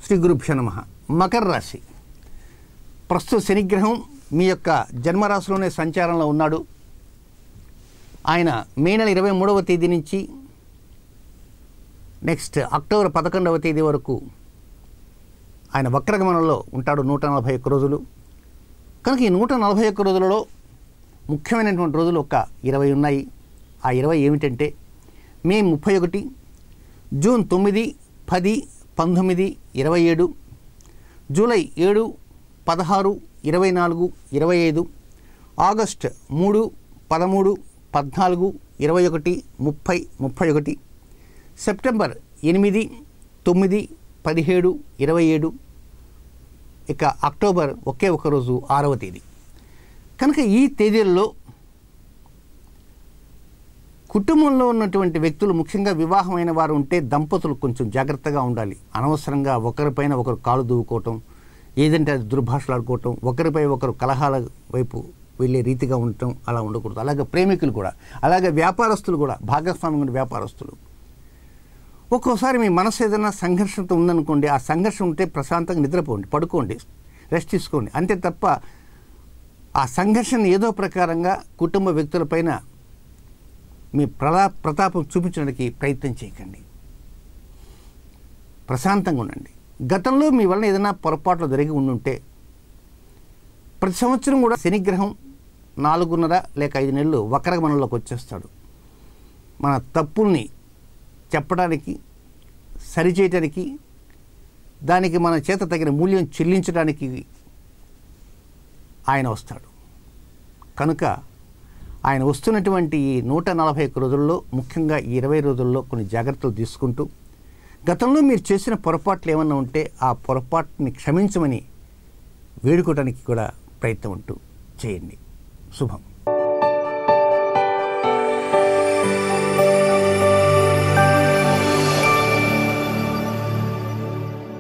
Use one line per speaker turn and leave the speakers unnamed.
శ్రీ గురుభ్యో నమ మకర రాశి ప్రస్తుత శనిగ్రహం మీ యొక్క జన్మరాశిలోనే సంచారంలో ఉన్నాడు ఆయన మే నెల ఇరవై మూడవ తేదీ నుంచి నెక్స్ట్ అక్టోబర్ పదకొండవ తేదీ వరకు ఆయన వక్రగమనంలో ఉంటాడు నూట నలభై ఒక్క రోజులు కనుక ఈ నూట నలభై ఒక్క రోజులలో ముఖ్యమైనటువంటి రోజులు ఒక ఇరవై ఉన్నాయి ఆ ఇరవై ఏమిటంటే మే ముప్పై ఒకటి జూన్ తొమ్మిది పది పంతొమ్మిది ఇరవై ఏడు జూలై ఏడు పదహారు ఇరవై నాలుగు ఇరవై ఐదు ఆగస్ట్ మూడు పదమూడు పద్నాలుగు ఇరవై ఒకటి ముప్పై ముప్పై ఒకటి సెప్టెంబర్ ఎనిమిది తొమ్మిది పదిహేడు ఇరవై ఏడు ఇక అక్టోబర్ ఒకే ఒక రోజు ఆరవ తేదీ కనుక ఈ తేదీల్లో కుటుంబంలో ఉన్నటువంటి వ్యక్తులు ముఖ్యంగా వివాహమైన వారు ఉంటే దంపతులు కొంచెం జాగ్రత్తగా ఉండాలి అనవసరంగా ఒకరిపైన ఒకరు కాలు దూవుకోవటం ఏదంటే అది దుర్భాషలాడుకోవటం ఒకరిపై ఒకరు కలహాల వైపు వెళ్ళే రీతిగా ఉండటం అలా ఉండకూడదు అలాగే ప్రేమికులు కూడా అలాగే వ్యాపారస్తులు కూడా భాగస్వామ్యం ఉన్న వ్యాపారస్తులు ఒక్కోసారి మీ మనసు ఏదైనా సంఘర్షణతో ఉందనుకోండి ఆ సంఘర్షణ ఉంటే ప్రశాంతంగా నిద్రపోండి పడుకోండి రెస్ట్ తీసుకోండి అంతే తప్ప ఆ సంఘర్షణ ఏదో ప్రకారంగా కుటుంబ వ్యక్తులపైన మీ ప్రలా ప్రతాపం చూపించడానికి ప్రయత్నం చేయకండి ప్రశాంతంగా ఉండండి గతంలో మీ వలన ఏదైనా పొరపాట్లు జరిగి ఉండుంటే ప్రతి సంవత్సరం కూడా శనిగ్రహం నాలుగున్నర లేక ఐదు నెలలు వక్రగమనంలోకి వచ్చేస్తాడు మన తప్పుల్ని చెప్పడానికి సరిచేయటానికి దానికి మన చేత తగిన మూల్యం చెల్లించడానికి ఆయన వస్తాడు కనుక ఆయన వస్తున్నటువంటి ఈ నూట నలభై ఒక్క రోజుల్లో ముఖ్యంగా ఈ ఇరవై రోజుల్లో కొన్ని జాగ్రత్తలు తీసుకుంటూ గతంలో మీరు చేసిన పొరపాట్లు ఏమన్నా ఉంటే ఆ పొరపాటుని క్షమించమని వేడుకోవడానికి కూడా ప్రయత్నం ఉంటూ చేయండి శుభం